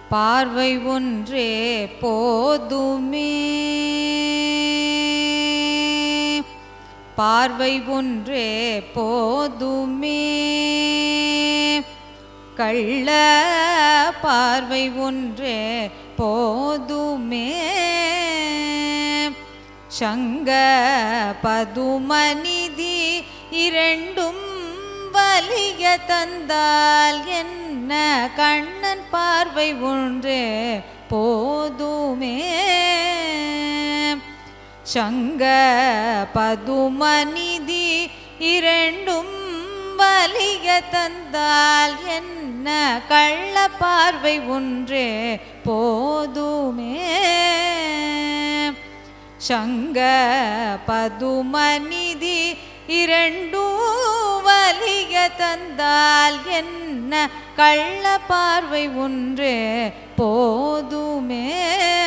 பார்வை ஒன்றே போதுமே பார்வை ஒன்றே போதுமே கள்ள பார்வை ஒன்றே போதுமே சங்க பதுமநிதி இரண்டும் வலிய தந்தால் என்ன கண்ணன் பார்வை ஒன்றே போதுமே சங்க பதுமநிதி இரண்டும் வலிய தந்தால் என்ன கள்ள பார்வை ஒன்றே போதுமே சங்க பதுமநிதி இரண்டும் வலிய தந்தால் என்ன கள்ள பார்வை ஒன்றே போதுமே